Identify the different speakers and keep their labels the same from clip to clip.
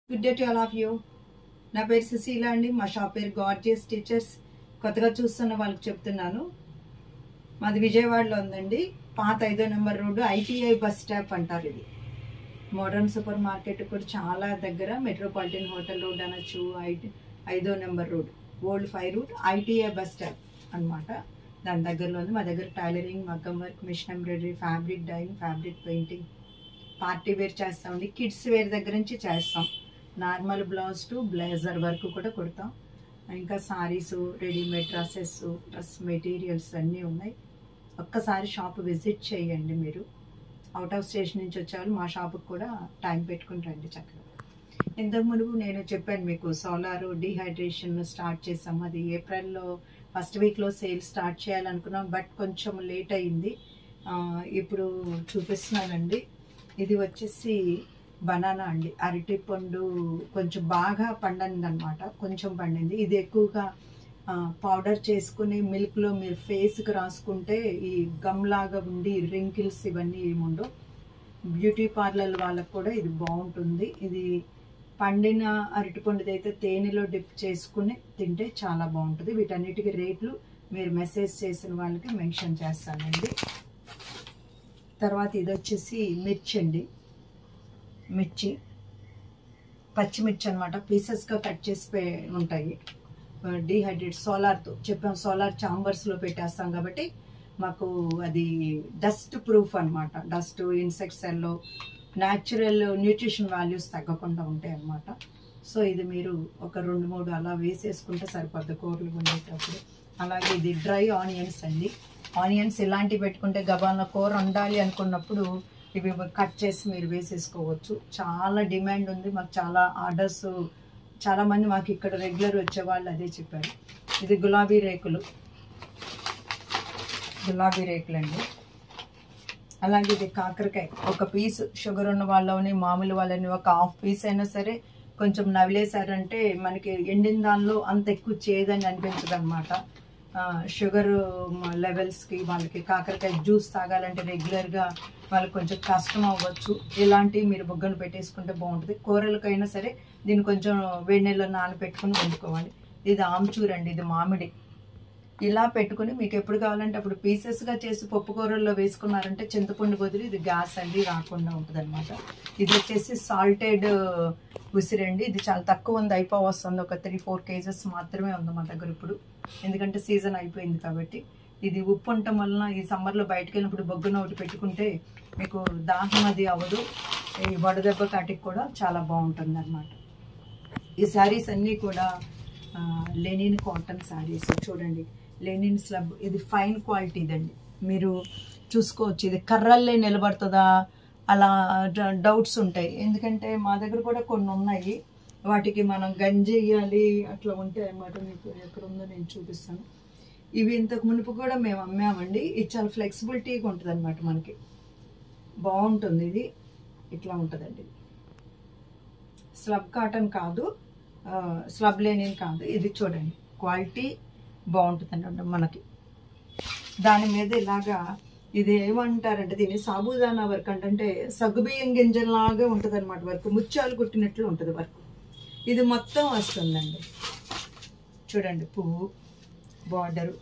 Speaker 1: Good day to all of you నా పేరు సుశీల అండి మా షాప్ పేరు గార్జియస్ టీచర్స్ కొత్తగా చూస్తున్న వాళ్ళకి చెప్తున్నాను మాది విజయవాడలో ఉందండి పాత ఐదో number road ITI bus stop అంటారు ఇది మోడర్న్ సూపర్ మార్కెట్ కూడా చాలా దగ్గర మెట్రోపాలిటన్ హోటల్ రోడ్ అనొచ్చు ఐటీ ఐదో number road old five route ITI bus stop అన్నమాట దాని దగ్గరలో ఉంది మా దగ్గర టైలరింగ్ మగ్గం work machine embroidery fabric dyeing fabric painting party wear చేస్తామండి కిడ్స్ వేర్ దగ్గర నుంచి చేస్తాం నార్మల్ బ్లౌజ్ టు బ్లేజర్ వరకు కూడా కుడతాం ఇంకా saris readymade dresses dress materials అన్నీ ఉన్నాయి ఒక్కసారి షాప్ విజిట్ చేయండి మీరు అవుట్ ఆఫ్ స్టేషన్ నుంచి వచ్చేవాళ్ళు మా షాప్కి కూడా టైం పెట్టుకుని రండి చక్కగా ఇంతకు మునుపు నేను చెప్పాను మీకు సోలార్ డిహైడ్రేషన్ స్టార్ట్ చేసాం అది ఏప్రిల్లో ఫస్ట్ వీక్లో సేల్ స్టార్ట్ చేయాలనుకున్నాం బట్ కొంచెం లేట్ అయింది ఆ, ఇప్పుడు చూపిస్తున్నానండి ఇది వచ్చేసి బనానా అండి అరటి పండు కొంచెం బాగా పండింది అనమాట కొంచెం పండింది ఇది ఎక్కువగా పౌడర్ చేసుకుని మిల్క్లో మీరు ఫేస్కి రాసుకుంటే ఈ గమ్ లాగా ఉండి రింకిల్స్ ఇవన్నీ ఏముండవు బ్యూటీ పార్లర్ వాళ్ళకు కూడా ఇది బాగుంటుంది ఇది పండిన అరటిపండుది అయితే తేనెలో డిప్ చేసుకుని తింటే చాలా బాగుంటుంది వీటన్నిటికీ రేట్లు మీరు మెసేజ్ చేసిన వాళ్ళకి మెన్షన్ చేస్తానండి తర్వాత ఇది వచ్చేసి మిర్చి అండి మిర్చి పచ్చిమిర్చి అనమాట పీసెస్గా కట్ చేసి పే- ఉంటాయి డీహైడ్రేట్ సోలార్తో చెప్పాం సోలార్ చాంబర్స్లో పెట్టేస్తాం కాబట్టి మాకు అది డస్ట్ ప్రూఫ్ అనమాట dust insects yellow natural nutrition values తగ్గకుండా ఉంటాయి అన్నమాట సో ఇది మీరు ఒక రెండు మూడు అలా వేసేసుకుంటే సరిపోద్ది కూరలు వండేటప్పుడు అలాగే ఇది డ్రై ఆనియన్స్ అండి ఆనియన్స్ ఇలాంటివి పెట్టుకుంటే గబాల కూర వండాలి అనుకున్నప్పుడు ఇవి కట్ చేసి మీరు వేసేసుకోవచ్చు చాలా డిమాండ్ ఉంది మాకు చాలా ఆర్డర్స్ చాలా మంది మాకు ఇక్కడ రెగ్యులర్ వచ్చే వాళ్ళు అదే చెప్పారు ఇది గులాబీ రేకులు గులాబీ రేకులు అండి అలాగే ఇది కాకరకాయ ఒక పీస్ షుగర్ ఉన్న వాళ్ళని మామూలు వాళ్ళని ఒక హాఫ్ పీస్ అయినా సరే కొంచెం నవిలేశారంటే మనకి ఎండిన దానిలో అంత ఎక్కువ చేయదని అనిపించదు అనమాట షుగర్ లెవెల్స్కి వాళ్ళకి కాకరకాయ జ్యూస్ తాగాలంటే రెగ్యులర్గా వాళ్ళకి కొంచెం కష్టం అవ్వచ్చు ఇలాంటివి మీరు బుగ్గను పెట్టేసుకుంటే బాగుంటుంది కూరలకైనా సరే దీన్ని కొంచెం వేడి నీళ్ళలో నానబెట్టుకుని వండుకోవాలి ఇది ఆమ్చూర్ అండి ఇది మామిడి ఇలా పెట్టుకుని మీకు ఎప్పుడు కావాలంటే అప్పుడు పీసెస్గా చేసి పప్పు కూరల్లో వేసుకున్నారంటే చింతపండు బదులు ఇది గ్యాస్ అండి రాకుండా ఉంటుంది అనమాట ఇది వచ్చేసి సాల్టెడ్ ఉసిరండి ఇది చాలా తక్కువ ఉంది అయిపో వస్తుంది ఒక త్రీ ఫోర్ కేజెస్ మాత్రమే ఉంది మా దగ్గర ఇప్పుడు ఎందుకంటే సీజన్ అయిపోయింది కాబట్టి ఇది ఉప్పు ఉండటం వలన ఈ సమ్మర్లో బయటకు వెళ్ళినప్పుడు బొగ్గున ఒకటి పెట్టుకుంటే మీకు దాహం అది అవ్వదు ఈ వడదెబ్బ కాటికి కూడా చాలా బాగుంటుంది అనమాట ఈ శారీస్ అన్నీ కూడా ఆ, లెనిన్ కాటన్ శారీస్ చూడండి లెనిన్ స్లబ్ ఇది ఫైన్ క్వాలిటీ ఇదండి మీరు చూసుకోవచ్చు ఇది కర్రల్లే నిలబడుతుందా అలా డ- డౌట్స్ ఉంటాయి ఎందుకంటే మా దగ్గర కూడా కొన్ని ఉన్నాయి వాటికి మనం గంజేయాలి అట్లా ఉంటాయి అన్నమాట మీకు ఎక్కడ ఉందో నేను చూపిస్తాను ఇవి ఇంతకు మునుపు కూడా మేము అమ్మామండి ఇది చాలా ఫ్లెక్సిబిలిటీగా ఉంటుంది అనమాట మనకి బాగుంటుంది ఇది ఇట్లా ఉంటుందండి స్లబ్ కాటన్ కాదు ఆ, స్లబ్ లేనిన్ కాదు ఇది చూడండి క్వాలిటీ బాగుంటుంది అంటే మనకి దాని మీద ఇలాగా ఇది ఏమంటారంటే దీన్ని సాబుదానా వర్క్ అంటే సగ్గుబియ్యం గింజలాగా ఉంటుంది అనమాట వర్క్ ముత్యాలు కుట్టినట్లు ఉంటుంది వర్క్ ఇది మొత్తం వస్తుందండి చూడండి పువ్వు బార్డరు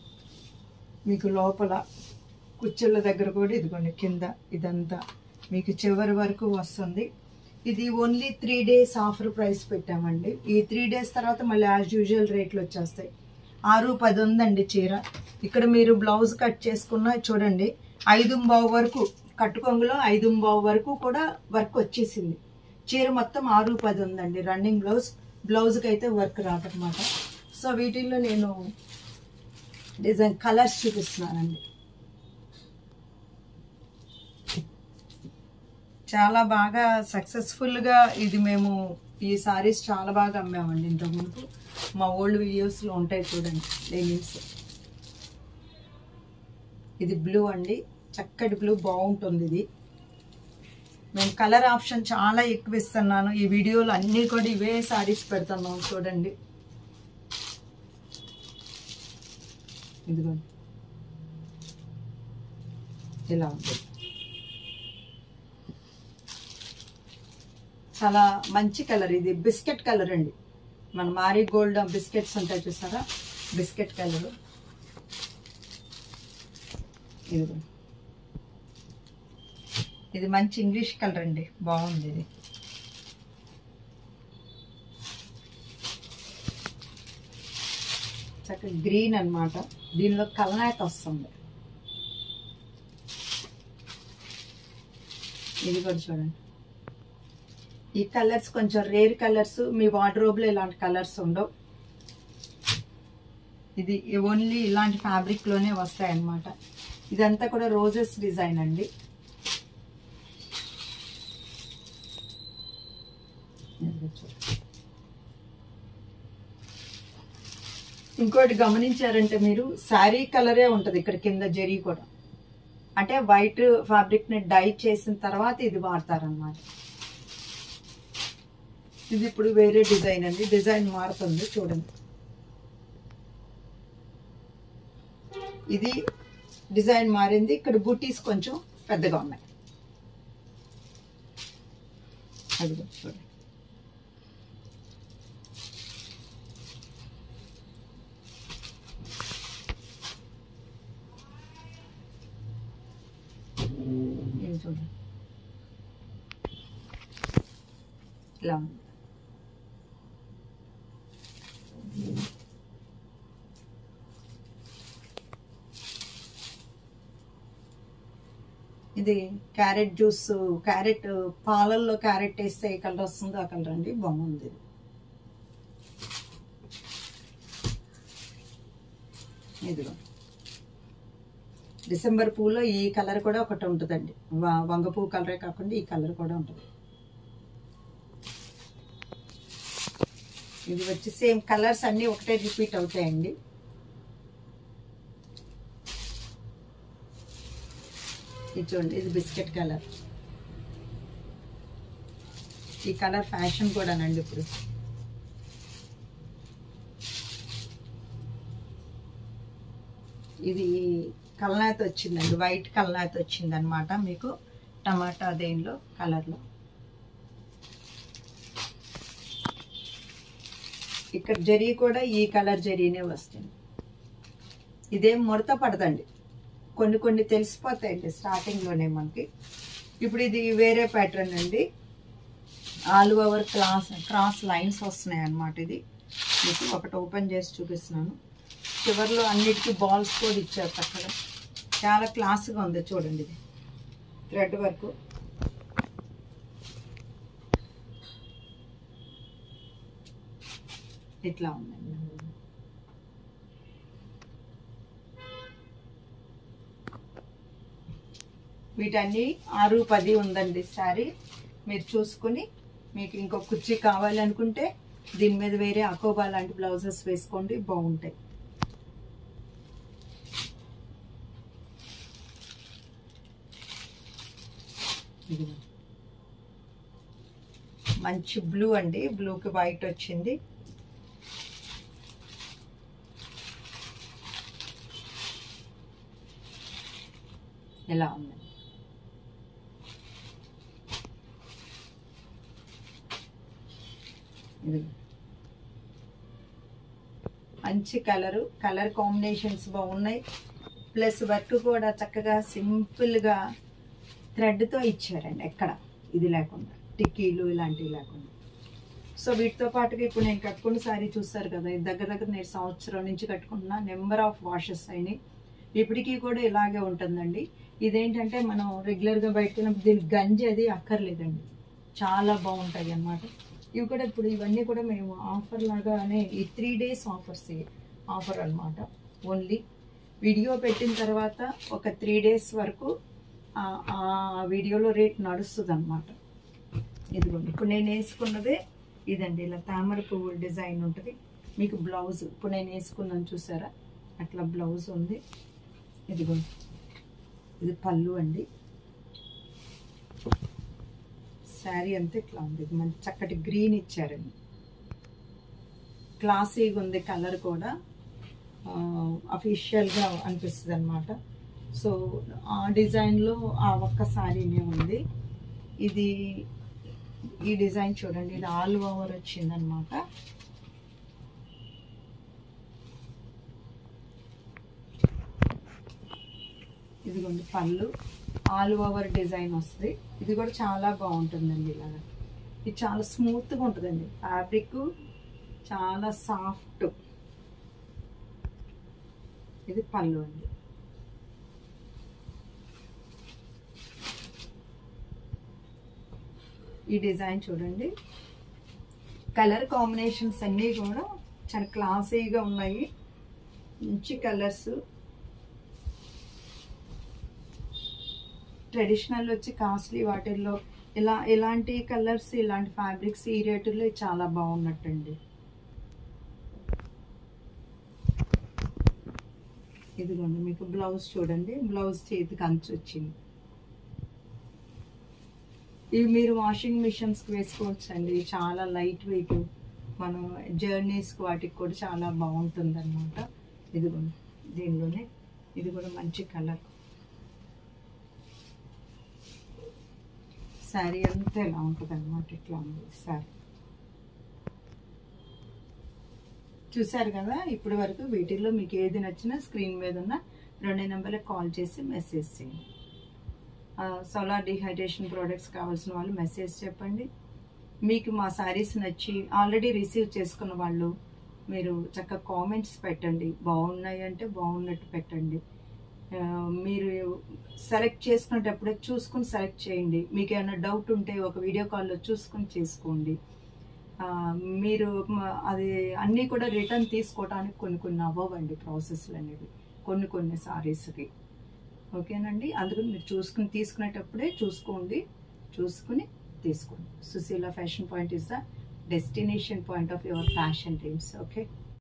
Speaker 1: మీకు లోపల కుచ్చుల దగ్గర కూడా ఇదిగోండి కింద ఇదంతా మీకు చివరి వరకు వస్తుంది ఇది only three days offer price పెట్టామండి ఈ త్రీ డేస్ తర్వాత మళ్ళీ యాజ్ యూజువల్ రేట్లు వచ్చేస్తాయి ఆరు పది ఉందండి చీర ఇక్కడ మీరు బ్లౌజ్ కట్ చేసుకున్న చూడండి ఐదు బావు వరకు కట్టుకొంగులో ఐదు బావు వరకు కూడా వర్క్ వచ్చేసింది చీర మొత్తం ఆరు పది ఉందండి రన్నింగ్ బ్లౌజ్ బ్లౌజ్కి అయితే వర్క్ రాదనమాట సో వీటిల్లో నేను డిజైన్ కలర్స్ చూపిస్తున్నానండి చాలా బాగా సక్సెస్ఫుల్గా ఇది మేము ఈ సారీస్ చాలా బాగా అమ్మామండి ఇంతకు ముందు మా ఓల్డ్ వీడియోస్లో ఉంటాయి చూడండి లెగిన్స్ ఇది బ్లూ అండి చక్కటి బ్లూ బాగుంటుంది ఇది మేము కలర్ ఆప్షన్ చాలా ఎక్కువ ఇస్తున్నాను ఈ వీడియోలో అన్నీ కూడా ఇవే సారీస్ పెడుతున్నాం చూడండి ఇదిగోండి ఇలా ఉంది చాలా మంచి కలర్ ఇది బిస్కెట్ కలర్ అండి మన మారీ గోల్డ్ బిస్కెట్స్ ఉంటాయి చూసారా బిస్కెట్ కలర్ ఇది ఇది మంచి ఇంగ్లీష్ కలర్ అండి బాగుంది ఇది చక్కగా గ్రీన్ అన్నమాట దీనిలో కలనాయత వస్తుంది ఇది కూడా చూడండి ఈ కలర్స్ కొంచెం రేర్ కలర్స్ మీ వార్డ్రోబ్లో ఇలాంటి కలర్స్ ఉండవు ఇది ఓన్లీ ఇలాంటి ఫ్యాబ్రిక్ లోనే వస్తాయి అన్నమాట ఇదంతా కూడా రోజెస్ డిజైన్ అండి ఇది చూడండి. ఇంకోటి గమనించారంటే మీరు శారీ కలరే ఉంటది ఇక్కడ కింద జరీ కూడా అంటే వైట్ ఫ్యాబ్రిక్ ని డై చేసిన తర్వాత ఇది వాడతారనమాట ఇది ఇప్పుడు వేరే డిజైన్ అండి డిజైన్ మారుతుంది చూడండి ఇది డిజైన్ మారింది ఇక్కడ బుటీస్ కొంచెం పెద్దగా ఉన్నాయి అది కూడా చూడండి ఇది చూడండి ఇలా ఉంది ఇది క్యారెట్ జ్యూస్ క్యారెట్ పాలల్లో క్యారెట్ వేస్తే ఏ కలర్ వస్తుందో ఆ కలర్ అండి బాగుంది ఇది. ఇదిగో డిసెంబర్ పూలో ఈ కలర్ కూడా ఒకటి ఉంటుందండి వ- వంగ పువ్వు కలరే కాకుండా ఈ కలర్ కూడా ఉంటుంది ఇది వచ్చి సేమ్ కలర్స్ అన్నీ ఒకటే రిపీట్ అవుతాయండి ఇది చూడండి ఇది బిస్కెట్ కలర్ ఈ కలర్ ఫ్యాషన్ కూడానండి ఇప్పుడు ఇది కల్నాత వచ్చిందండి వైట్ కల్నాత వచ్చింది అనమాట మీకు టమాటా దేనిలో కలర్లో ఇక్కడ జరీ కూడా ఈ కలర్ జరీనే వస్తుంది ఇదేం ముడత పడదండి కొన్ని కొన్ని తెలిసిపోతాయండి స్టార్టింగ్లోనే మనకి ఇప్పుడు ఇది వేరే ప్యాటర్న్ అండి all over class cross lines వస్తున్నాయి అన్నమాట ఇది మీకు ఒకటి ఓపెన్ చేసి చూపిస్తున్నాను చివర్లో అన్నిటికీ బాల్స్ కూడా ఇచ్చారు చక్కగా చాలా క్లాస్గా ఉంది చూడండి ఇది థ్రెడ్ వర్క్ ఇట్లా ఉందండి వీటన్ని ఆరు పది ఉందండి సారీ మీరు చూసుకుని మీకు ఇంకో కుర్చీ కావాలి అనుకుంటే దీని మీద వేరే అకోబా లాంటి బ్లౌజెస్ వేసుకోండి బాగుంటాయి ఇదిగో. మంచి బ్లూ అండి బ్లూకి వైట్ వచ్చింది ఎలా ఉంది ఇది మంచి కలరు కలర్ కాంబినేషన్స్ బాగున్నాయి ప్లస్ వర్క్ కూడా చక్కగా సింపుల్గా థ్రెడ్తో ఇచ్చారండి ఎక్కడ ఇది లేకుండా టిక్కీలు ఇలాంటివి లేకుండా సో వీటితో పాటుగా ఇప్పుడు నేను కట్టుకున్న శారీ చూస్తారు కదా ఇది దగ్గర దగ్గర నేను సంవత్సరం నుంచి కట్టుకుంటున్నా నెంబర్ ఆఫ్ వాషెస్ అయినాయి ఇప్పటికీ కూడా ఇలాగే ఉంటుందండి ఇదేంటంటే మనం రెగ్యులర్గా బయటకు వెళ్ళినప్పుడు దీనికి గంజి అది అక్కర్లేదండి చాలా బాగుంటుంది అన్నమాట ఇవి కూడా ఇప్పుడు ఇవన్నీ కూడా మేము ఆఫర్ లాగానే ఈ త్రీ డేస్ ఆఫర్స్ ఆఫర్ అన్నమాట ఓన్లీ వీడియో పెట్టిన తర్వాత ఒక త్రీ డేస్ వరకు ఆ- ఆ వీడియోలో రేట్ నడుస్తుంది అనమాట ఇదిగోండి ఇప్పుడు నేను వేసుకున్నదే ఇదండి ఇలా తామర పువ్వు డిజైన్ ఉంటుంది మీకు బ్లౌజ్ ఇప్పుడు నేను వేసుకున్నాను చూసారా అట్లా బ్లౌజ్ ఉంది ఇదిగోండి ఇది పళ్ళు అండి శారీ అంతా ఇట్లా ఉంది ఇది మంచి చక్కటి గ్రీన్ ఇచ్చారండి క్లాసీగా ఉంది కలర్ కూడా అఫీషియల్గా అనిపిస్తుంది అనమాట సో ఆ డిజైన్లో ఆ ఒక్క శారీనే ఉంది ఇది ఈ డిజైన్ చూడండి ఇది ఆల్ ఓవర్ వచ్చిందనమాట ఇదిగోండి పళ్ళు ఆల్ ఓవర్ డిజైన్ వస్తుంది ఇది కూడా చాలా బాగుంటుందండి ఇలాగా ఇది చాలా స్మూత్గా ఉంటుందండి ఫ్యాబ్రిక్ చాలా సాఫ్ట్ ఇది పళ్ళు అండి ఈ డిజైన్ చూడండి కలర్ కాంబినేషన్స్ అన్నీ కూడా చాలా క్లాసీగా ఉన్నాయి మంచి కలర్స్ ట్రెడిషనల్ వచ్చి కాస్ట్లీ వాటిల్లో ఇలా ఇలాంటి కలర్స్ ఇలాంటి ఫ్యాబ్రిక్స్ ఈ రేటులో చాలా బాగున్నట్టండి ఇదిగోండి మీకు బ్లౌజ్ చూడండి బ్లౌజ్ చేతికి అంచు వచ్చింది ఇవి మీరు వాషింగ్ మిషన్స్కి వేసుకోవచ్చు అండి చాలా లైట్ వెయిట్ మనం జర్నీస్కి వాటికి కూడా చాలా బాగుంటుంది అనమాట ఇదిగోండి దీనిలోనే ఇది కూడా మంచి కలర్ శారీ అంతా ఇలా ఉంటుంది అనమాట ఇట్లా ఉంది శారీ చూసారు కదా ఇప్పటి వరకు వీటిల్లో మీకు ఏది నచ్చినా స్క్రీన్ మీద ఉన్న రెండు నెంబర్లకు కాల్ చేసి మెసేజ్ చేయండి సోలార్ డిహైడ్రేషన్ ప్రోడక్ట్స్ కావాల్సిన వాళ్ళు మెసేజ్ చెప్పండి మీకు మా శారీస్ నచ్చి ఆల్రెడీ రిసీవ్ చేసుకున్న వాళ్ళు మీరు చక్కగా కామెంట్స్ పెట్టండి బాగున్నాయి అంటే బాగున్నట్టు పెట్టండి ఆ, మీరు సెలెక్ట్ చేసుకునేటప్పుడే చూసుకుని సెలెక్ట్ చేయండి మీకు ఏమైనా డౌట్ ఉంటే ఒక వీడియో కాల్లో చూసుకుని చేసుకోండి ఆ, మీరు మ- అది అన్నీ కూడా రిటర్న్ తీసుకోవడానికి కొన్ని కొన్ని అవ్వవండి ప్రాసెస్లు అనేవి కొన్ని కొన్ని సారీస్కి ఓకేనండి అందుకని మీరు చూసుకుని తీసుకునేటప్పుడే చూసుకోండి చూసుకుని తీసుకోండి Sushila fashion point is the destination point of your fashion dreams okay